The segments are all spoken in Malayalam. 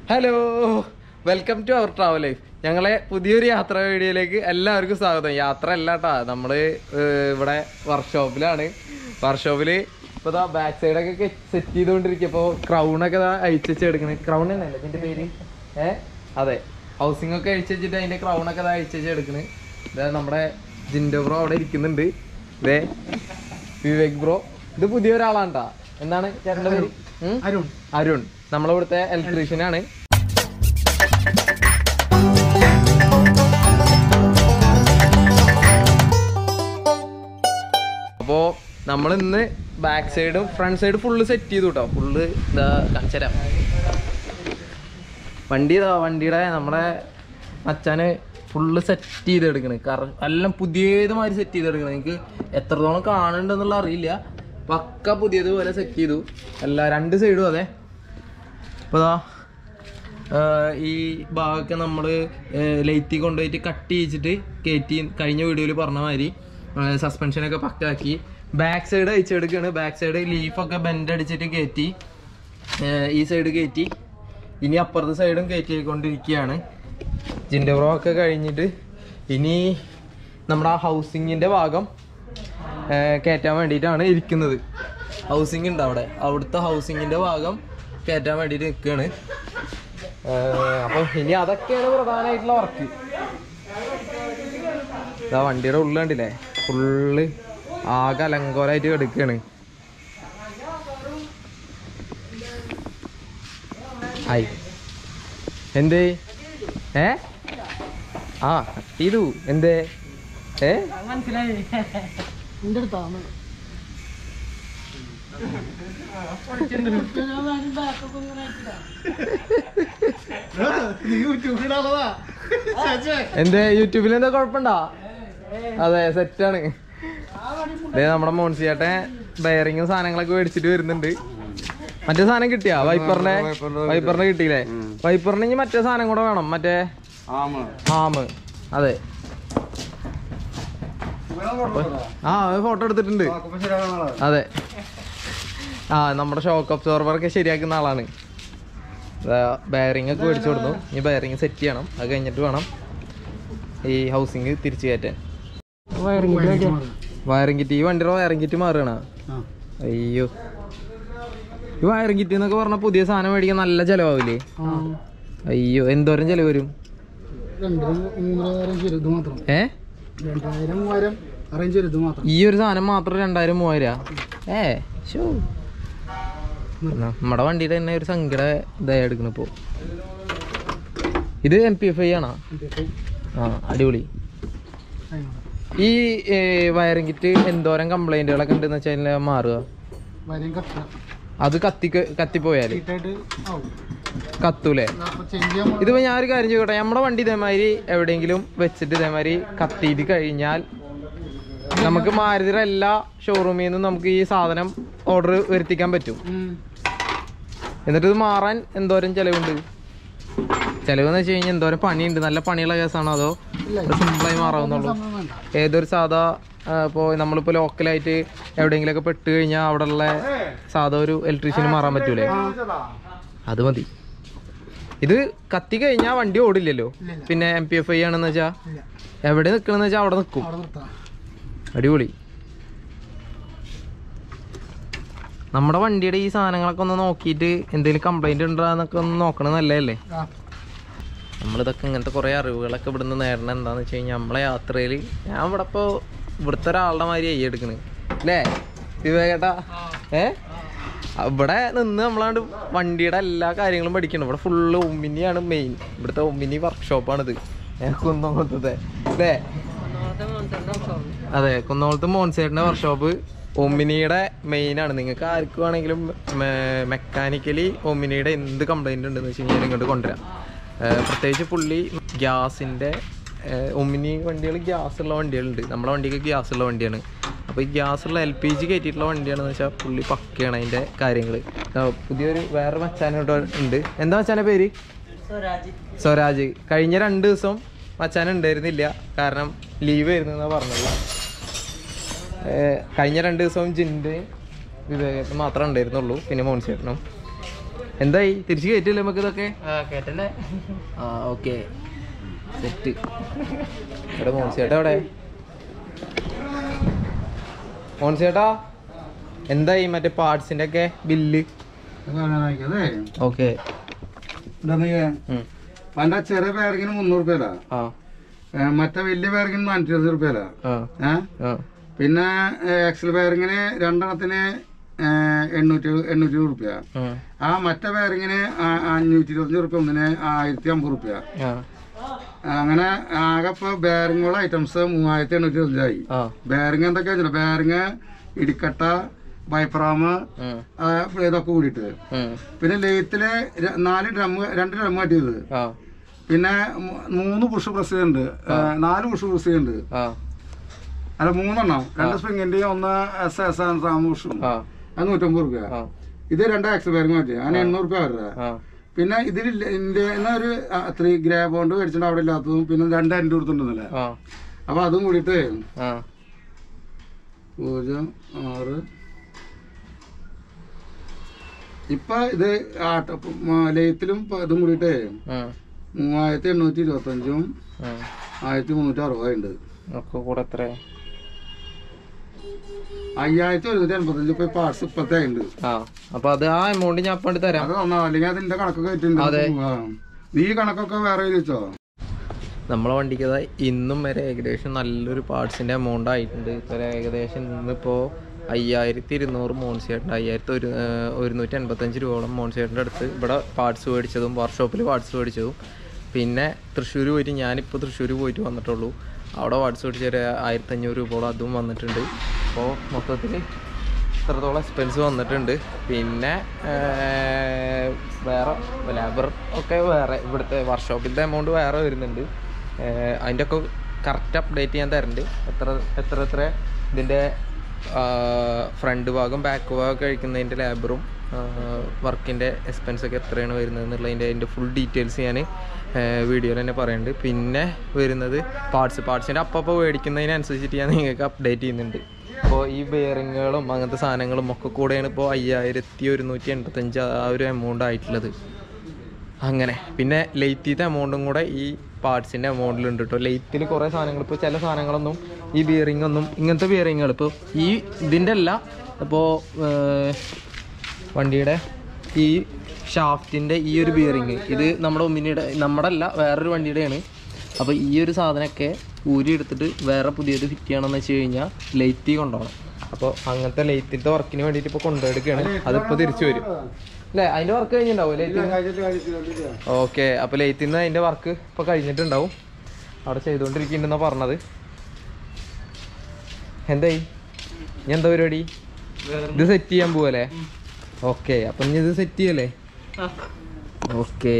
Hello welcome to our travel life ഞങ്ങളെ പുതിയൊരു യാത്രാ വീഡിയോയിലേക്ക് എല്ലാവർക്കും സ്വാഗതം യാത്ര അല്ല കേട്ടാ നമ്മള് ഏർ, ഇവിടെ വർക്ക്ഷോപ്പിലാണ് വർക്ക്ഷോപ്പില് ഇപ്പൊ ദാ ബാക്ക് സൈഡൊക്കെ സെറ്റ് ചെയ്തുകൊണ്ടിരിക്കുക ഇപ്പൊ ക്രൗണൊക്കെ ദാ അഴിച്ചു എടുക്കണേ ക്രൗൺ തന്നെയല്ലേ ഇതിന്റെ പേര് ഏ അതെ ഹൗസിംഗ് ഒക്കെ അഴിച്ചു വെച്ചിട്ട് അതിന്റെ ക്രൗണൊക്കെ ദാ അഴിച്ചു എടുക്കണ് ഇതാ നമ്മുടെ ജിൻഡോ ബ്രോ അവിടെ ഇരിക്കുന്നുണ്ട് ഇതേ വിവേക് ബ്രോ ഇത് പുതിയ ഒരാളാണ് ട്ടാ എന്താണ് ചേട്ടന്റെ പേര് ഉം? അരുൺ അരുൺ നമ്മളിവിടുത്തെ ഇലക്ട്രീഷ്യൻ ആണ് അപ്പോ നമ്മൾ ഇന്ന് ബാക്ക് സൈഡും ഫ്രണ്ട് സൈഡ് ഫുള്ള് സെറ്റ് ചെയ്തു കേട്ടോ ഫുള്ള് ഇതാ കാണിച്ചുതരാം വണ്ടി ഇതാ വണ്ടിയുടെ നമ്മുടെ അച്ഛന് ഫുള്ള് സെറ്റ് ചെയ്തെടുക്കണ് കാരണം എല്ലാം പുതിയതുമാതിരി സെറ്റ് ചെയ്തെടുക്കണം നിങ്ങൾക്ക് എത്രത്തോളം കാണുന്നുണ്ടെന്നുള്ള അറിയില്ല പക്ക പുതിയതുപോലെ സെറ്റ് ചെയ്തു എല്ലാ രണ്ട് സൈഡും അതെ അപ്പോൾ ദാ ആഹ് ഈ ഭാഗമൊക്കെ നമ്മൾ ലൈറ്റി കൊണ്ടുപോയിട്ട് കട്ട് ചെയ്യിച്ചിട്ട് കയറ്റി കഴിഞ്ഞ വീഡിയോയിൽ പറഞ്ഞ മാതിരി സസ്പെൻഷനൊക്കെ പക്കാക്കി ബാക്ക് സൈഡ് അയച്ചെടുക്കുകയാണ് ബാക്ക് സൈഡ് ലീഫൊക്കെ ബെൻഡ് അടിച്ചിട്ട് കയറ്റി ആഹ് ഈ സൈഡ് കയറ്റി ഇനി അപ്പുറത്തെ സൈഡും കയറ്റിക്കൊണ്ടിരിക്കുകയാണ് ജിൻ്റെ പ്രോ ഒക്കെ കഴിഞ്ഞിട്ട് ഇനി നമ്മുടെ ആ ഹൗസിങ്ങിൻ്റെ ഭാഗം ആഹ് കയറ്റാൻ വേണ്ടിയിട്ടാണ് ഇരിക്കുന്നത് ഹൗസിംഗ് ഉണ്ട് അവിടെ അവിടുത്തെ ഹൗസിങ്ങിൻ്റെ ഭാഗം കയറ്റാൻ വേണ്ടിയിട്ട് നിൽക്കുകയാണ് അപ്പോൾ ഇനി അതൊക്കെയാണ് പ്രധാനമായിട്ടുള്ള വർക്ക് ഇതാ വണ്ടിയുടെ ഉള്ളിൽ കണ്ടില്ലേ ഫുള്ള് ആകെ അലങ്കോലായിട്ട് കിടക്കുകയാണ് ഹായ് എന്തേ ഏ ആ കട്ട് ചെയ്തു എന്തേ ഏ മനസ്സിലായി എന്റെ അടുത്താണ് എന്തേ യൂട്യൂബിൽ എന്താ കുഴപ്പമുണ്ടോ അതെ സെറ്റാണ് അതെ നമ്മുടെ മോൺസിയേട്ടൻ ബയറിങ്ങും സാധനങ്ങളൊക്കെ മേടിച്ചിട്ട് വരുന്നുണ്ട് മറ്റേ സാധനം കിട്ടിയാ വൈപ്പറിന്റെ വൈപ്പറിന്റെ കിട്ടിയില്ലേ വൈപ്പറിന് ഇനി മറ്റേ സാധനം കൂടെ വേണം മറ്റേ ആമ് അതെ ആ ഫോട്ടോ എടുത്തിട്ടുണ്ട് അതെ ആ നമ്മുടെ ഷോക്ക് അബ്സോർബർ ഒക്കെ ശരിയാക്കുന്ന ആളാണ് ബയറിംഗ് ഒക്കെ മേടിച്ചു കൊടുത്തു ഇനി ബയറിംഗ് സെറ്റ് ചെയ്യണം അത് കഴിഞ്ഞിട്ട് വേണം ഈ ഹൗസിംഗ് തിരിച്ചു കയറ്റാൻ വയറിംഗ് കിറ്റ് ഈ വണ്ടിയുടെ വയറിംഗ് കിറ്റ് മാറുകയാണ് അയ്യോ ഈ വയറിംഗ് കിറ്റ് എന്നൊക്കെ പറഞ്ഞ പുതിയ സാധനം മേടിക്കാൻ നല്ല ചെലവാവില്ലേ അയ്യോ എന്തോരം ചെലവ് വരും രണ്ടര മൂന്നര ചെറുത് മാത്രം ഏ രണ്ടായിരം മൂവായിരം അറേഞ്ച് ചെറുത് മാത്രം ഈ ഒരു സാധനം മാത്രം രണ്ടായിരം മൂവായിരം ഏ ഷോ നമ്മുടെ വണ്ടിയുടെ തന്നെ ഒരു സങ്കട ഇതായി എടുക്കണം ഇപ്പോ ഇത് എം പി എഫ് ഐ ആണോ ആ അടിപൊളി ഈ വയറിംഗ് കിറ്റ് എന്തോരം കംപ്ലൈന്റുകളൊക്കെ ഉണ്ടെന്ന് വെച്ചാൽ മാറുക വരും കത്ത അത് കത്തി കത്തിപ്പോയാല് ഹീറ്റായിട്ട് ആവും കത്തൂലേ അപ്പൊ ചേഞ്ച് ചെയ്യാൻ ഇതിപ്പോ ഞാൻ ഒരു കാര്യം ചോദിക്കട്ടെ നമ്മുടെ വണ്ടി ഇതേമാതിരി എവിടെയെങ്കിലും വെച്ചിട്ട് ഇതേമാതിരി കത്തിയിട്ട് കഴിഞ്ഞാൽ നമുക്ക് മാരുതിയുടെ എല്ലാ ഷോറൂമിൽ നിന്നും നമുക്ക് ഈ സാധനം ഓർഡർ വരുത്തിക്കാൻ പറ്റും ഉം. എന്നിട്ട് ഇത് മാറാൻ എന്തോരം ചെലവുണ്ട് ചെലവെന്ന് വെച്ച് കഴിഞ്ഞാൽ എന്തോരം പണിയുണ്ട് നല്ല പണിയുള്ള കേസാണോ അതോ ഇല്ല സിമ്പിളായി മാറാവുന്നുള്ളൂ സംഭവം വേണ്ട ഏതൊരു സാധാ ഇപ്പോൾ നമ്മളിപ്പോൾ ലോക്കലായിട്ട് എവിടെയെങ്കിലുമൊക്കെ പെട്ട് കഴിഞ്ഞാൽ അവിടെയുള്ള സാധാ ഒരു ഇലക്ട്രീഷ്യന് മാറാൻ പറ്റൂലേ അത് മതി ഇത് കത്തി കഴിഞ്ഞാൽ വണ്ടി ഓടില്ലല്ലോ ഇല്ലില്ല. പിന്നെ എം പി എഫ് ഐ ആണെന്ന് വെച്ചാൽ ഇല്ല എവിടെ നിൽക്കണമെന്ന് വെച്ചാൽ അവിടെ നിൽക്കും അവിടെ നിർത്താം അടിപൊളി നമ്മുടെ വണ്ടിയുടെ ഈ സാധനങ്ങളൊക്കെ ഒന്ന് നോക്കിയിട്ട് എന്തെങ്കിലും കംപ്ലൈന്റ് ഉണ്ടോ എന്നൊക്കെ ഒന്ന് നോക്കണത് നല്ലതല്ലേ ആ നമ്മളിതൊക്കെ ഇങ്ങനത്തെ കുറേ അറിവുകളൊക്കെ ഇവിടുന്ന് നേടണം എന്താന്ന് വെച്ച് കഴിഞ്ഞാൽ നമ്മളെ യാത്രയിൽ ഞാൻ ഇവിടെ ഇപ്പോൾ ഇവിടുത്തെ ഒരാളുടെ മാതിരി ആയി എടുക്കണ് അല്ലേ വിവേകേട്ടാ ഏ ഇവിടെ നിന്ന് നമ്മളാണ്ട് വണ്ടിയുടെ എല്ലാ കാര്യങ്ങളും പഠിക്കണം ഇവിടെ ഫുള്ള് ഒമ്മിനിയാണ് മെയിൻ ഇവിടുത്തെ ഒമ്മിനി വർക്ക്ഷോപ്പാണിത് കുന്നോളത്തെ അല്ലേ അതെ കുന്നോളത്ത് മോൺസേട്ടിന്റെ വർക്ക്ഷോപ്പ് ഒമിനിയുടെ മെയിൻ ആണ് നിങ്ങൾക്ക് ആർക്ക് വേണമെങ്കിലും മെക്കാനിക്കലി ഒമിനിയുടെ എന്ത് കംപ്ലൈന്റ് ഉണ്ടെന്ന് വെച്ച് കഴിഞ്ഞാൽ ഇങ്ങോട്ട് കൊണ്ടുവരാം ഏർ പ്രത്യേകിച്ച് പുള്ളി ഗ്യാസിന്റെ ഒമിനി വണ്ടികൾ ഗ്യാസ് ഉള്ള വണ്ടികളുണ്ട് നമ്മളെ വണ്ടിക്ക് ഗ്യാസ് ഉള്ള വണ്ടിയാണ് അപ്പോൾ ഈ ഗ്യാസ് ഉള്ള എൽ പി ജി കയറ്റിയിട്ടുള്ള വണ്ടിയാണെന്ന് വെച്ചാൽ പുള്ളി പക്കയാണ് അതിന്റെ കാര്യങ്ങൾ പുതിയൊരു വേറെ മച്ചാനോട്ട് ഉണ്ട് എന്താ മച്ചാനെ പേര് സ്വരാജ് കഴിഞ്ഞ രണ്ട് ദിവസം മച്ചാൻ ഉണ്ടായിരുന്നില്ല കാരണം ലീവ് ആയിരുന്നു എന്നാ പറഞ്ഞത് ഏഹ് കഴിഞ്ഞ രണ്ട് ദിവസവും ജിൻ്റെ വിവേകത്തിന് മാത്രമേ ഉണ്ടായിരുന്നുള്ളൂ പിന്നെ മോൻസേട്ടനും എന്തായി തിരിച്ചു കയറ്റില്ലേ നമുക്ക് ഇതൊക്കെ കേട്ടല്ലേ ആ ഓക്കെ സെറ്റ് എവിടെ മോൻസേട്ടാ എവിടെ മോൻസേട്ടാ എന്തായി മറ്റേ പാർട്സിന്റെ ഒക്കെ ബില്ല് അതെ ഓക്കെ പണ്ട ചെറിയ പേരക്കിന് മുന്നൂറ് രൂപയല്ല ആ മറ്റേ വലിയ പേരക്കിന് നാനൂറ്റി ഇരുപത് രൂപയല്ല ആ ഏഹ് ആ പിന്നെ എക്സൽ ബെയറിങ്ങിന് രണ്ടെണ്ണത്തിന് ഏഹ്, എണ്ണൂറ്റി എണ്ണൂറ്റി റുപ്യ ഉം. ആ മറ്റേ ബെയറിങ്ങിന് ആ- അഞ്ഞൂറ്റി ഇരുപത്തഞ്ച് റുപ്യ ഒന്നിന് ആയിരത്തി അമ്പത് റുപ്യ ആ അങ്ങനെ ആകെ ഇപ്പൊ ബെയറിങ്ങുള്ള ഐറ്റംസ് മൂവായിരത്തി എണ്ണൂറ്റി ഇരുപത്തഞ്ചായി ആ ബെയറിങ് എന്തൊക്കെയാ വെച്ചാൽ ബെയറിങ് ഇടിക്കട്ട ബൈപ്രാമ് ഉം. ആ, ഇതൊക്കെ കൂടിയിട്ട് ഉം. പിന്നെ ലെയ്ത്തില് ര- നാല് ഡ്രം രണ്ട് ഡ്രം കട്ടിയത് ആ പിന്നെ മൂ- മൂന്ന് പുഷ് പ്രസ് ഉണ്ട് നാല് പുഷ് പ്രസ് ഉണ്ട് ആ അല്ല മൂന്നെണ്ണം രണ്ട് സ്പ്രിങ്ങിന്റെ ഒന്ന് എസ് എസ് പുഷും ആ അത് നൂറ്റമ്പത് റുപ്യ ആ ഇത് രണ്ട് ആക്സ് ബെയറിങ് പറ്റി അങ്ങനെ എണ്ണൂറ് റുപ്യ വരുടെ ആ പിന്നെ ഇതിൽ ഇന്ത്യ ഒരു ത്രീ ഗ്രേ ബോണ്ട് മേടിച്ചിട്ട് അവിടെ ഇല്ലാത്തതും പിന്നെ രണ്ട് എൻ്റെ കൊടുത്തിട്ടുണ്ടെന്നല്ലേ ആ അപ്പൊ അതും കൂടിയിട്ട് ആ പൂജ്യം ആറ് ഇപ്പൊ ഇത് ആട്ട മ- ലെയ്ത്തിലും ഇപ്പൊ ഇതും കൂടിയിട്ട് ഉം. മൂവായിരത്തി എണ്ണൂറ്റി ഇരുപത്തി അഞ്ചും ഉം. ആയിരത്തി മുന്നൂറ്റി അറുപതുണ്ട് ഒക്കെ കൂടെ എത്ര അയ്യായിരത്തി ഒരുന്നൂറ്റി എൺപത്തഞ്ച് ഇപ്പൊ പാർട്സ് ഇപ്പത്തെ ഉണ്ട് ആ അപ്പൊ അത് ആ എമൗണ്ട് ഞാൻ അപ്പണ്ട് തരാം അത് തന്നാ അല്ലെങ്കിൽ അതിന്റെ കണക്കൊക്കെ ആയിട്ടുണ്ട് അതെ. ആ. നീ ഈ കണക്കൊക്കെ വേറെ ചോദിച്ചോ നമ്മളെ വണ്ടിക്ക് അതാ ഇന്നും വരെ ഏകദേശം നല്ലൊരു പാർട്സിന്റെ എമൗണ്ട് ആയിട്ടുണ്ട് ഇപ്പൊ ഏകദേശം ഇന്നിപ്പോ അയ്യായിരത്തി ഇരുന്നൂറ് മോൺസിയേട്ടൻ്റെ അയ്യായിരത്തി ഒരു ഏഹ് ഒരുന്നൂറ്റി എൺപത്തഞ്ച് രൂപയോളം മോൺസിയേട്ടൻ്റെ അടുത്ത് ഇവിടെ പാർട്സ് മേടിച്ചതും വർക്ക്ഷോപ്പിൽ പാർട്സ് മേടിച്ചതും പിന്നെ തൃശ്ശൂർ പോയിട്ട് ഞാനിപ്പോൾ തൃശ്ശൂർ പോയിട്ട് വന്നിട്ടുള്ളൂ അവിടെ പാർട്സ് മേടിച്ച ഒരു ആയിരത്തഞ്ഞൂറ് രൂപയോളം അതും വന്നിട്ടുണ്ട് അപ്പോൾ മൊത്തത്തിൽ ഇത്രത്തോളം എക്സ്പെൻസ് വന്നിട്ടുണ്ട് പിന്നെ ഏർ, വേറെ ലേബർ ഒക്കെ വേറെ ഇവിടുത്തെ വർക്ക്ഷോപ്പിൻ്റെ എമൗണ്ട് വേറെ വരുന്നുണ്ട് ഏർ, അതിൻ്റെ ഒക്കെ കറക്റ്റ് അപ്ഡേറ്റ് ഞാൻ തരുന്നുണ്ട് എത്ര എത്ര എത്ര ഇതിൻ്റെ ഫ്രണ്ട് ഭാഗം ബാക്ക് ഭാഗം കഴിക്കുന്നതിൻ്റെ ലേബറും വർക്കിൻ്റെ എക്സ്പെൻസ് ഒക്കെ എത്രയാണ് വരുന്നത് എന്നുള്ളതിൻ്റെ അതിൻ്റെ ഫുൾ ഡീറ്റെയിൽസ് ഞാൻ വീഡിയോയിൽ തന്നെ പറയുന്നുണ്ട് പിന്നെ വരുന്നത് പാർട്സ് പാർട്സിൻ്റെ അപ്പം മേടിക്കുന്നതിനനുസരിച്ചിട്ട് ഞാൻ നിങ്ങൾക്ക് അപ്ഡേറ്റ് ചെയ്യുന്നുണ്ട് അപ്പോൾ ഈ ബെയറിങ്ങുകളും അങ്ങനത്തെ സാധനങ്ങളും ഒക്കെ കൂടെയാണ് ഇപ്പോൾ അയ്യായിരത്തി ഒരുന്നൂറ്റി എൺപത്തഞ്ച് ആ ഒരു എമൗണ്ട് ആയിട്ടുള്ളത് അങ്ങനെ പിന്നെ ലെയ്ത്തിത്തെ എമൗണ്ടും കൂടെ ഈ പാർട്സിൻ്റെ എമൗണ്ടിലുണ്ട് കേട്ടോ ലെയ്ത്തിൽ കുറേ സാധനങ്ങൾ ഇപ്പോൾ ചില സാധനങ്ങളൊന്നും ഈ ബിയറിംഗ് ഒന്നും ഇങ്ങനത്തെ ബിയറിങ്ങുകൾ ഇപ്പോൾ ഈ ഇതിൻ്റെ അല്ല ഇപ്പോൾ വണ്ടിയുടെ ഈ ഷാഫ്റ്റിൻ്റെ ഈ ഒരു ബിയറിങ് ഇത് നമ്മുടെ ഒമ്മിനിയുടെ നമ്മുടെ അല്ല വേറൊരു വണ്ടിയുടെയാണ് അപ്പോൾ ഈ ഒരു സാധനമൊക്കെ ഊരി എടുത്തിട്ട് വേറെ പുതിയത് ഫിറ്റ് ചെയ്യണമെന്ന് വെച്ച് കഴിഞ്ഞാൽ ലൈറ്റി കൊണ്ടുപോകണം അപ്പോൾ അങ്ങനത്തെ ലൈറ്റിലത്തെ വർക്കിന് വേണ്ടിയിട്ട് ഇപ്പോൾ കൊണ്ടുപോയെടുക്കുകയാണ് അതിപ്പോൾ തിരിച്ചു വരും അല്ലേ അതിൻ്റെ വർക്ക് കഴിഞ്ഞിട്ടുണ്ടാവും ലൈറ്റിൽ ഓക്കെ അപ്പോൾ ലൈറ്റിൽ നിന്ന് അതിൻ്റെ വർക്ക് ഇപ്പോൾ കഴിഞ്ഞിട്ടുണ്ടാവും അവിടെ ചെയ്തുകൊണ്ടിരിക്കുന്നുണ്ടെന്നാണ് പറഞ്ഞത് എന്തായി ഇനി എന്താ പരിപാടി ഇത് സെറ്റ് ചെയ്യാൻ പോവല്ലേ ഓക്കെ അപ്പം ഇനി ഇത് സെറ്റ് ചെയ്യല്ലേ ഓക്കെ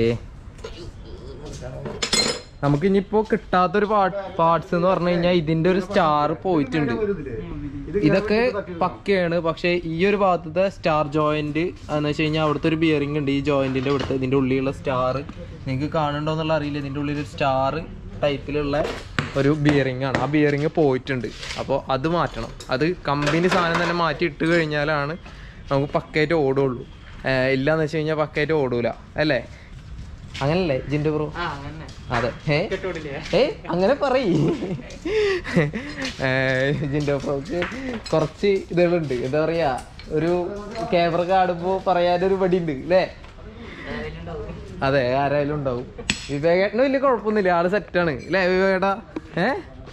നമുക്ക് ഇനിയിപ്പോ കിട്ടാത്തൊരു പാർട്സ് എന്ന് പറഞ്ഞു കഴിഞ്ഞാൽ ഇതിന്റെ ഒരു സ്റ്റാർ പോയിട്ടുണ്ട് ഇതൊക്കെ പക്കയാണ് പക്ഷെ ഈ ഒരു ഭാഗത്തെ സ്റ്റാർ ജോയിന്റ് എന്ന് വെച്ച് കഴിഞ്ഞാൽ അവിടുത്തെ ഒരു ബിയറിംഗ് ഉണ്ട് ഈ ജോയിന്റിന്റെ ഇവിടുത്തെ ഇതിന്റെ ഉള്ളിലുള്ള സ്റ്റാർ നിങ്ങൾക്ക് കാണുന്നുണ്ടോ എന്നുള്ള അറിയില്ല ഇതിന്റെ ഉള്ളിൽ ഒരു സ്റ്റാർ ടൈപ്പിലുള്ള ഒരു ബിയറിംഗ് ആണ് ആ ബിയറിംഗ് പോയിട്ടുണ്ട് അപ്പോൾ അത് മാറ്റണം അത് കമ്പനി സാധനം തന്നെ മാറ്റി ഇട്ട് കഴിഞ്ഞാലാണ് നമുക്ക് പക്കയായിട്ട് ഓടുള്ളൂ ഏഹ് ഇല്ലാന്ന് വെച്ച് കഴിഞ്ഞാൽ പക്കയായിട്ട് ഓടൂല അല്ലേ അങ്ങനല്ലേ ജിന്റെ ബ്രോ അതെ ഏ ഏ അങ്ങനെ പറയ് ജിന്റെ ബ്രോക്ക് കുറച്ച് ഇതുകളുണ്ട് എന്താ പറയാ ഒരു ക്യാമറ കാണുമ്പോ പറയാനൊരു പടിയുണ്ട് അല്ലേ അതെ ആരായാലും ഉണ്ടാവും വിവേകേട്ടന് വലിയ കുഴപ്പമൊന്നുമില്ല ആള് സെറ്റാണ് അല്ലേ വിവേകേട്ടാ ഏ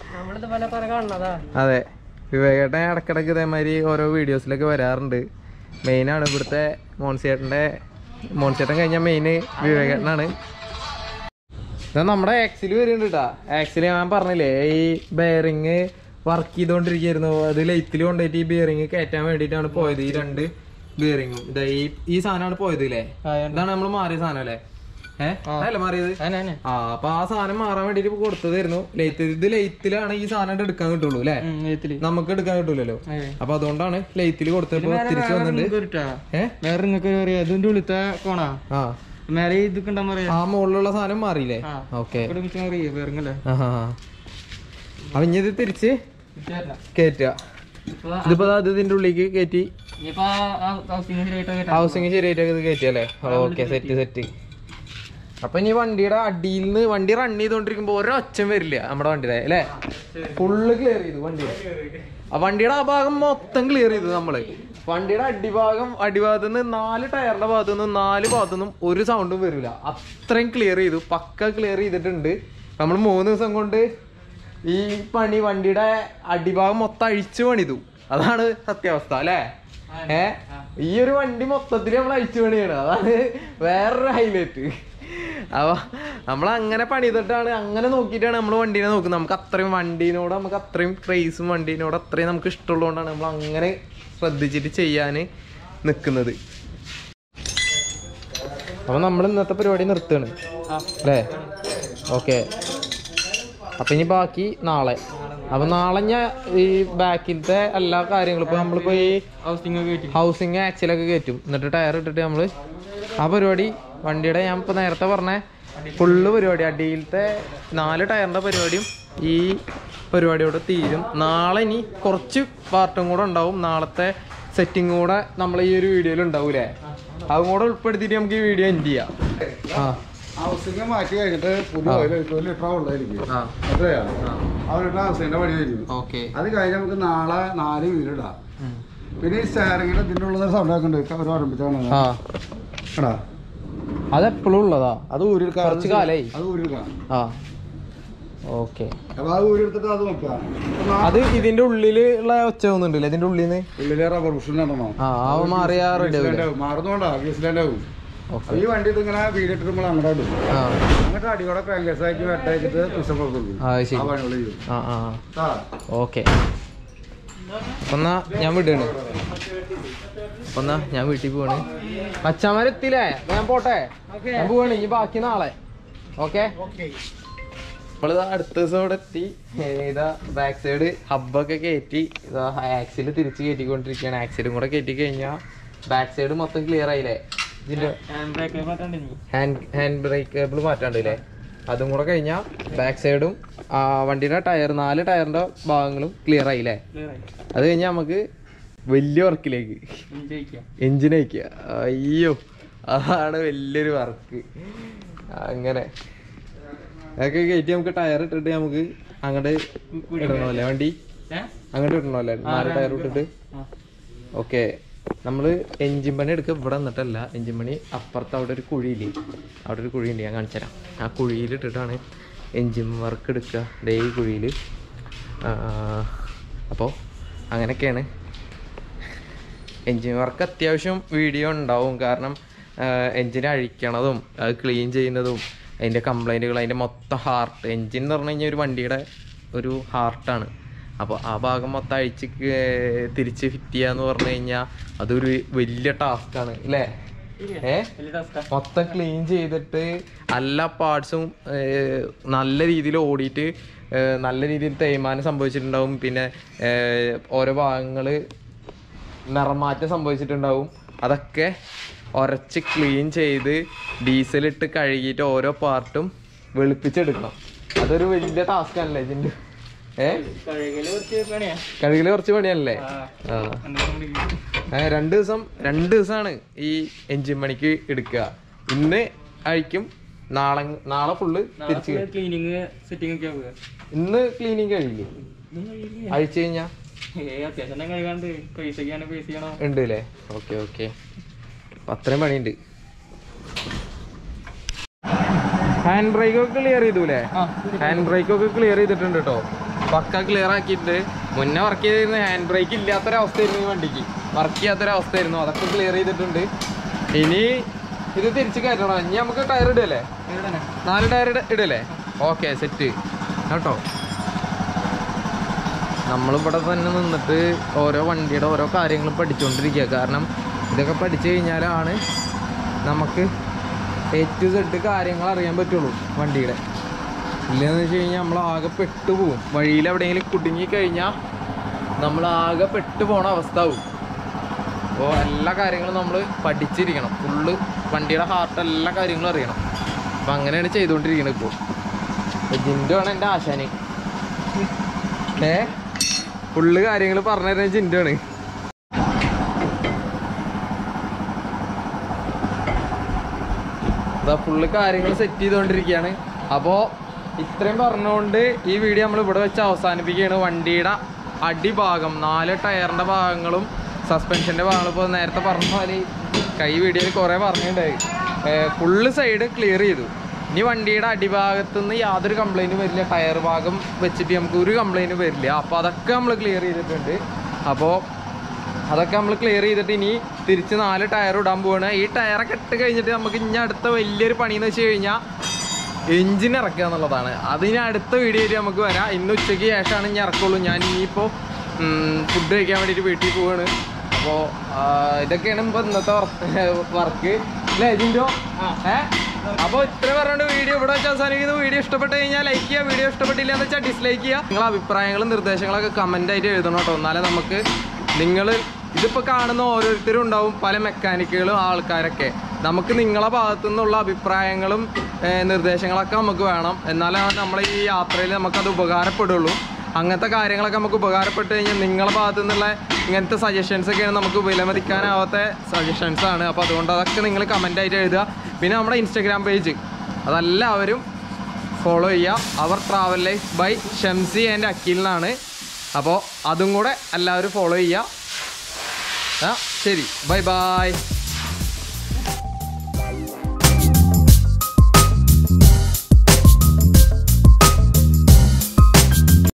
അതെ വിവേകേട്ടൻ ഇടക്കിടക്ക് ഇതേമാതിരി ഓരോ വീഡിയോസിലൊക്കെ വരാറുണ്ട് മെയിനാണ് ഇവിടുത്തെ മോൺസേട്ടൻ്റെ മോൺസേട്ടൻ കഴിഞ്ഞാൽ മെയിൻ വിവേകേട്ടനാണ് ഇതാ നമ്മുടെ ആക്സിൽ വരുന്നുണ്ട് കേട്ടാ ആക്സിൽ ഞാൻ പറഞ്ഞില്ലേ ഈ ബെയറിങ് വർക്ക് ചെയ്തുകൊണ്ടിരിക്കുകയായിരുന്നു അത് ലൈറ്റിൽ കൊണ്ടുപോയിട്ട് ഈ ബിയറിങ് കയറ്റാൻ വേണ്ടിയിട്ടാണ് പോയത് ഈ രണ്ട് ബിയറിങ്ങും ഇതാ ഈ ഈ സാധനമാണ് പോയത് ഇല്ലേ ഇതാണ് നമ്മൾ മാറിയ സാധനം അല്ലേ ഏഹ് അല്ല മാറിയത് ആ അപ്പൊ ആ സാധനം മാറാൻ വേണ്ടിട്ട് കൊടുത്തതായിരുന്നു ലെയ്ത്ത് ഇത് ലെയ്ത്തിലാണ് ഈ സാധനം എടുക്കാൻ കിട്ടുള്ളൂ അല്ലേ നമുക്ക് എടുക്കാൻ കിട്ടൂലല്ലോ അപ്പൊ അതുകൊണ്ടാണ് ലെയ്ത്തിൽ കൊടുത്തപ്പോ തിരിച്ചു വന്നിട്ടുണ്ട് ഏഹ് വേറെ നിങ്ങൾക്ക് പറയാ ഇതിന്റെ ഉള്ളിത്തെ കോണാ ആ മേലെ ഇതൊക്കെ ഉണ്ടാ പറയാ ആ മുകളിലുള്ള സാധനം മാറിയില്ലേ ഓക്കെ ഇവിടെ വെച്ച് അറിയ വേറെങ്ങല്ലേ അപ്പൊ ഇനി ഇത് തിരിച്ച് കയറ്റുക ഇപ്പൊ ഇതിപ്പോ ദാ ഇത് ഇതിന്റെ ഉള്ളിലേക്ക് കയറ്റി ഇനിയിപ്പോ ഹൗസിംഗ് ശരിയായിട്ട് ഹൗസിങ് ശരിയായിട്ടൊക്കെ ഇത് കയറ്റിയല്ലേ ഓക്കെ സെറ്റ് സെറ്റ് അപ്പൊ ഇനി വണ്ടിയുടെ അടിയിൽ നിന്ന് വണ്ടി റൺ ചെയ്തോണ്ടിരിക്കുമ്പോ ഒരൊച്ചം വരില്ല നമ്മുടെ വണ്ടിയുടെ അല്ലേ ഫുള്ള് ക്ലിയർ ചെയ്തു വണ്ടി ആ വണ്ടിയുടെ ആ ഭാഗം മൊത്തം ക്ലിയർ ചെയ്തു നമ്മള് വണ്ടിയുടെ അടിഭാഗം അടിഭാഗത്തു നിന്ന് നാല് ടയറിന്റെ ഭാഗത്തു നിന്നും നാല് ഭാഗത്തു നിന്നും ഒരു സൗണ്ടും വരില്ല അത്രയും ക്ലിയർ ചെയ്തു പക്ക ക്ലിയർ ചെയ്തിട്ടുണ്ട് നമ്മൾ മൂന്ന് ദിവസം കൊണ്ട് ഈ പണി വണ്ടിയുടെ അടിഭാഗം മൊത്തം അഴിച്ചു പണിതു അതാണ് സത്യാവസ്ഥ അല്ലേ ഏ ഈ ഒരു വണ്ടി മൊത്തത്തിൽ നമ്മൾ അഴിച്ചു പണിയാണ് അതാണ് വേറൊരു ഹൈലൈറ്റ് അപ്പൊ നമ്മൾ അങ്ങനെ പണിതിട്ടാണ് അങ്ങനെ നോക്കിയിട്ടാണ് നമ്മൾ വണ്ടീനെ നോക്കുന്നത് നമുക്ക് അത്രയും വണ്ടീനോട് നമുക്ക് അത്രയും ക്രേസും വണ്ടീനോട് അത്രയും നമുക്ക് ഇഷ്ടമുള്ളതുകൊണ്ടാണ് നമ്മൾ അങ്ങനെ ശ്രദ്ധിച്ചിട്ട് ചെയ്യാൻ നിൽക്കുന്നത് അപ്പൊ നമ്മൾ ഇന്നത്തെ പരിപാടി നിർത്തുകയാണ് അല്ലേ ഓക്കെ അപ്പൊ ഇനി ബാക്കി നാളെ അപ്പൊ നാളെ ഞാൻ ഈ ബാക്കിലത്തെ എല്ലാ കാര്യങ്ങളും ഇപ്പൊ നമ്മളിപ്പോ ഈ ഹൗസിംഗ് ഒക്കെ കയറ്റി ഹൗസിങ് ആക്സിലൊക്കെ കയറ്റും എന്നിട്ട് ടയർ ഇട്ടിട്ട് നമ്മള് ആ പരിപാടി വണ്ടിയുടെ ഞാൻ ഇപ്പൊ നേരത്തെ പറഞ്ഞ ഫുള്ള് പരിപാടി അടിയിലത്തെ നാല് ടയറിന്റെ പരിപാടിയും ഈ പരിപാടിയോടെ തീരും നാളെ ഇനി കുറച്ച് പാർട്ടും കൂടെ ഉണ്ടാവും നാളത്തെ സെറ്റിംഗ് കൂടെ നമ്മൾ ഈ ഒരു വീഡിയോയിൽ ഉണ്ടാവൂലേ അതും കൂടെ ഉൾപ്പെടുത്തിയിട്ട് നമുക്ക് ഈ വീഡിയോ എൻഡ് ചെയ്യാം ആ ഹൗസിംഗ് മാറ്റി കഴിഞ്ഞിട്ട് പുതിയ ഓയിൽ ഒഴിക്കും ഒരു ലിറ്റർ ഉള്ളതായിരിക്കും ആ അത്രയാണ് അവരുടെ ഹൗസിന്റെ പണി കഴിഞ്ഞു ഓക്കെ അത് കഴിഞ്ഞ് നമുക്ക് നാളെ നാല് വീലിടാം പിന്നെ ഈ സ്റ്റാറിങ്ങിൽ ഇതിൻ്റെ ഉള്ളത് സൗണ്ട് ഒക്കെ ഉണ്ട് അവർ ഓർമ്മിച്ചാണ് ആ എടാ അതെപ്പോഴും ഉള്ളതാ അത് ഊരിയെടുക്കാം കുറച്ച് കാലായി. അത് ഊരിയെടുക്കാം ആ ഓക്കെ അപ്പൊ അത് ഊരിയെടുത്തിട്ട് അത് നോക്കാം അത് ഇതിന്റെ ഉള്ളിലുള്ള ഒച്ച തോന്നുന്നുണ്ടല്ലേ ഇതിന്റെ ഉള്ളിൽ നിന്ന് ഉള്ളിലെ റബ്ബർ ബുഷൻ നടണോ ആ ആ മാറിയാ റെഡി ആവില്ലേ മാറുന്നോണ്ടാ ഗ്രീസ്ലാൻഡ് ആവും ഓക്കെ ഈ വണ്ടി ഇതിങ്ങനെ വീടിട്ട് നമ്മൾ അങ്ങോട്ട് ഇടും ആ അങ്ങോട്ട് അടിയോടെ ക്രാങ്കേഴ്സ് ആക്കി വെട്ടയച്ചിട്ട് പുസ്തകം കൊടുക്കും ആ അത് ശരി ആ പണികൾ ചെയ്യും ആ ആ ആ ഓക്കെ എന്നാ ഞാൻ വിടുകയാണ് അപ്പൊ എന്നാ ഞാൻ വീട്ടിൽ പോവാണ് മച്ചാമാരെത്തില്ലേ ഞാൻ പോട്ടെ ഞാൻ പോവാണ് ഇനി ബാക്കി നാളെ ഓക്കെ നമ്മളിതാ അടുത്ത ദിവസം ഇവിടെ എത്തി ഏ, ഇതാ ബാക്ക് സൈഡ് ഹബ്ബൊക്കെ കയറ്റി ഇതാ ആക്സിൽ തിരിച്ച് കയറ്റിക്കൊണ്ടിരിക്കുകയാണ് ആക്സിലും കൂടെ കയറ്റി കഴിഞ്ഞാൽ ബാക്ക് സൈഡ് മൊത്തം ക്ലിയർ ആയില്ലേ ഇതിന്റെ ബ്രേക്ക് മാറ്റാണ്ട് ഇനി ഹാൻഡ് ഹാൻഡ് ബ്രേക്ക് കേബിൾ മാറ്റാണ്ടല്ലേ അതും കൂടെ കഴിഞ്ഞാൽ ബാക്ക് സൈഡും ആ വണ്ടിയുടെ ടയർ നാല് ടയറിന്റെ ഭാഗങ്ങളും ക്ലിയർ ആയില്ലേ ക്ലിയർ ആയി അത് കഴിഞ്ഞാൽ നമുക്ക് വലിയ വർക്കിലേക്ക് ഇനി ജയിക്കാം എഞ്ചിൻ അയക്കുക അയ്യോ അതാണ് വലിയൊരു വർക്ക് അങ്ങനെ അതൊക്കെ കയറ്റി നമുക്ക് ടയർ ഇട്ടിട്ട് നമുക്ക് അങ്ങോട്ട് ഇടണമല്ലേ വണ്ടി ഏ അങ്ങോട്ട് ഇടണമല്ലേ നാല് ടയർ ഇട്ടിട്ട് ആ ഓക്കെ നമ്മൾ എഞ്ചിൻ പണി എടുക്കുക ഇവിടെ നിന്നിട്ടല്ല എഞ്ചിൻ പണി അപ്പുറത്ത് അവിടെ ഒരു കുഴിയില്ലേ അവിടെ ഒരു കുഴിയുണ്ട് ഞാൻ കാണിച്ചു തരാം ആ കുഴിയിൽ ഇട്ടിട്ടാണ് എഞ്ചിൻ വർക്ക് എടുക്കുക ദേ ഈ കുഴിയിൽ അപ്പോൾ അങ്ങനെയൊക്കെയാണ് എഞ്ചിൻ വർക്ക് അത്യാവശ്യം വീഡിയോ ഉണ്ടാവും കാരണം എഞ്ചിൻ അഴിക്കണതും അത് ക്ലീൻ ചെയ്യുന്നതും അതിൻ്റെ കംപ്ലൈൻറ്റുകൾ അതിൻ്റെ മൊത്തം ഹാർട്ട് എഞ്ചിൻ എന്ന് പറഞ്ഞു കഴിഞ്ഞാൽ ഒരു വണ്ടിയുടെ ഒരു ഹാർട്ടാണ് അപ്പോൾ ആ ഭാഗം മൊത്തം അഴിച്ച് ക- തിരിച്ച് ഫിറ്റ് ചെയ്യുക എന്ന് പറഞ്ഞു കഴിഞ്ഞാൽ അതൊരു വലിയ ടാസ്ക്കാണ് അല്ലേ ഏ വലിയ ടാസ്കാ മൊത്തം ക്ലീൻ ചെയ്തിട്ട് എല്ലാ പാർട്സും നല്ല രീതിയിൽ ഓടിയിട്ട് ഏഹ്, നല്ല രീതിയിൽ തേയ്മാനം സംഭവിച്ചിട്ടുണ്ടാവും പിന്നെ ഏഹ്, ഓരോ ഭാഗങ്ങൾ നിറമാറ്റം സംഭവിച്ചിട്ടുണ്ടാവും അതൊക്കെ ഉരച്ച് ക്ലീൻ ചെയ്ത് ഡീസലിട്ട് കഴുകിയിട്ട് ഓരോ പാർട്ടും വെളുപ്പിച്ചെടുക്കണം അതൊരു വലിയ ടാസ്ക് ആണല്ലേ ഇതിൻ്റെ ഏ കഴുകല് കുറച്ച് പണിയാ കഴുകല് കുറച്ച് പണിയല്ലേ ആ ആ രണ്ടും കൂടി ആ, രണ്ട് ദിവസം രണ്ട് ദിവസമാണ് ഈ എഞ്ചിൻ പണിക്ക് എടുക്കുക ഇന്ന് അഴിക്കും നാളെ നാളെ ഫുള്ള് തിരിച്ച് നാളെ ക്ലീനിങ് സെറ്റിംഗ് ഒക്കെ ആവുക ഇന്ന് ക്ലീനിങ് കഴിയില്ലേ ഇതൊന്നും കഴിയില്ല. അഴിച്ചു കഴിഞ്ഞാ ഏയ് അത്യാവശ്യം തന്നെ കഴുകാണ്ട് പൈസക്കാണ് പൈസ ചെയ്യണം ഉണ്ട് അല്ലേ ഓക്കെ ഓക്കെ അത്രയും പണിയുണ്ട് ഹാൻഡ് ബ്രേക്ക് ഒക്കെ ക്ലിയർ ചെയ്തൂലേ ഹാൻഡ് ബ്രേക്ക് ഒക്കെ ക്ലിയർ ചെയ്തിട്ടുണ്ട് കേട്ടോ പക്ക ക്ലിയർ ആക്കിയിട്ട് മുന്നേ വർക്ക് ചെയ്തിരുന്ന ഹാൻഡ് ബ്രേക്ക് ഇല്ലാത്തൊരവസ്ഥയായിരുന്നു ഈ വണ്ടിക്ക് വർക്ക് ചെയ്യാത്തൊരവസ്ഥയായിരുന്നു അതൊക്കെ ക്ലിയർ ചെയ്തിട്ടുണ്ട് ഇനി ഇത് തിരിച്ച് കയറ്റണം ഇനി നമുക്ക് ടയർ ഇടല്ലേ നാല് ടയർ ഇടല്ലേ ഓക്കെ സെറ്റ് കേട്ടോ നമ്മളിവിടെ തന്നെ നിന്നിട്ട് ഓരോ വണ്ടിയുടെ ഓരോ കാര്യങ്ങളും പഠിച്ചുകൊണ്ടിരിക്കുക കാരണം ഇതൊക്കെ പഠിച്ചു കഴിഞ്ഞാലാണ് നമുക്ക് എ ടു സെഡ് കാര്യങ്ങൾ അറിയാൻ പറ്റുള്ളൂ വണ്ടിയുടെ ഇല്ലെന്ന് വെച്ച് കഴിഞ്ഞാൽ നമ്മൾ ആകെ പെട്ടുപോകും വഴിയിൽ എവിടെയെങ്കിലും കുടുങ്ങി കഴിഞ്ഞാൽ നമ്മൾ ആകെ പെട്ടു പോണ അവസ്ഥ ആവും അപ്പോൾ എല്ലാ കാര്യങ്ങളും നമ്മൾ പഠിച്ചിരിക്കണം ഫുള്ള് വണ്ടിയുടെ ഹാർട്ട് എല്ലാ കാര്യങ്ങളും അറിയണം അപ്പം അങ്ങനെയാണ് ചെയ്തുകൊണ്ടിരിക്കുന്നത് ഇപ്പോൾ ജിൻഡു ആണ് എൻ്റെ ആശാന് ഏ ഫുള്ള് കാര്യങ്ങൾ പറഞ്ഞു തരുന്ന ചിന്തയാണ് അതാ ഫുള്ള് കാര്യങ്ങൾ സെറ്റ് ചെയ്തുകൊണ്ടിരിക്കുകയാണ് അപ്പോൾ ഇത്രയും പറഞ്ഞുകൊണ്ട് ഈ വീഡിയോ നമ്മൾ ഇവിടെ വെച്ച് അവസാനിപ്പിക്കുകയാണ് വണ്ടിയുടെ അടിഭാഗം നാല് ടയറിൻ്റെ ഭാഗങ്ങളും സസ്പെൻഷൻ്റെ ഭാഗങ്ങളും ഇപ്പോൾ നേരത്തെ പറഞ്ഞ പോലെ കൈ വീഡിയോയിൽ കുറേ പറഞ്ഞിട്ടുണ്ടായി ഫുള്ള് സൈഡ് ക്ലിയർ ചെയ്തു ഇനി വണ്ടിയുടെ അടിഭാഗത്തു നിന്ന് യാതൊരു കംപ്ലൈൻറ്റും വരില്ല ടയർ ഭാഗം വെച്ചിട്ട് നമുക്ക് ഒരു കംപ്ലൈൻറ്റും വരില്ല അപ്പോൾ അതൊക്കെ നമ്മൾ ക്ലിയർ ചെയ്തിട്ടുണ്ട് അപ്പോൾ അതൊക്കെ നമ്മൾ ക്ലിയർ ചെയ്തിട്ട് ഇനി തിരിച്ച് നാല് ടയർ ഇടാൻ പോവാണ് ഈ ടയറൊക്കെ ഇട്ട് കഴിഞ്ഞിട്ട് നമുക്ക് ഇനി അടുത്ത വലിയൊരു പണി എന്ന് വെച്ച് കഴിഞ്ഞാൽ എഞ്ചിൻ ഇറക്കുക എന്നുള്ളതാണ് അതിന് അടുത്ത വീഡിയോ ആയിട്ട് നമുക്ക് വരാം ഇന്ന് ഉച്ചയ്ക്ക് ശേഷമാണ് ഇനി ഇറക്കുള്ളൂ ഞാൻ ഇനിയിപ്പോൾ ഫുഡ് കഴിക്കാൻ വേണ്ടിയിട്ട് വീട്ടിൽ പോവാണ് അപ്പോൾ ഇതൊക്കെയാണ് ഇപ്പോൾ ഇന്നത്തെ വർക്ക് അല്ലേ ജിൻഡോ ഏ അപ്പോൾ ഇത്ര പറഞ്ഞുകൊണ്ട് വീഡിയോ ഇവിടെ വെച്ച് അവസാനിക്കുന്നു വീഡിയോ ഇഷ്ടപ്പെട്ട് കഴിഞ്ഞാൽ ലൈക്ക് ചെയ്യുക വീഡിയോ ഇഷ്ടപ്പെട്ടില്ല എന്ന് വെച്ചാൽ ഡിസ്ലൈക്ക് ചെയ്യുക നിങ്ങളെ അഭിപ്രായങ്ങളും നിർദ്ദേശങ്ങളൊക്കെ കമൻ്റ് ആയിട്ട് എഴുതണം കേട്ടോ എന്നാലേ നമുക്ക് നിങ്ങൾ ഇതിപ്പോൾ കാണുന്ന ഓരോരുത്തരും ഉണ്ടാവും പല മെക്കാനിക്കുകളും ആൾക്കാരൊക്കെ നമുക്ക് നിങ്ങളെ ഭാഗത്തു നിന്നുള്ള അഭിപ്രായങ്ങളും ഏർ, നിർദ്ദേശങ്ങളൊക്കെ നമുക്ക് വേണം എന്നാലാണ് നമ്മളെ ഈ യാത്രയിൽ നമുക്കത് ഉപകാരപ്പെടുള്ളൂ അങ്ങനത്തെ കാര്യങ്ങളൊക്കെ നമുക്ക് ഉപകാരപ്പെട്ട് കഴിഞ്ഞാൽ നിങ്ങളെ ഭാഗത്തു നിന്നുള്ള ഇങ്ങനത്തെ സജഷൻസ് ഒക്കെയാണ് നമുക്ക് വിലമതിക്കാനാവാത്ത സജഷൻസ് ആണ് അപ്പോൾ അതുകൊണ്ട് അതൊക്കെ നിങ്ങൾ കമൻ്റ് ആയിട്ട് എഴുതുക പിന്നെ നമ്മുടെ ഇൻസ്റ്റാഗ്രാം പേജ് അതെല്ലാവരും ഫോളോ ചെയ്യുക our travel life by Shamsi and അക്കീലിനാണ് അപ്പോൾ അതും കൂടെ എല്ലാവരും ഫോളോ ചെയ്യുക ആ ശരി ബൈ ബൈ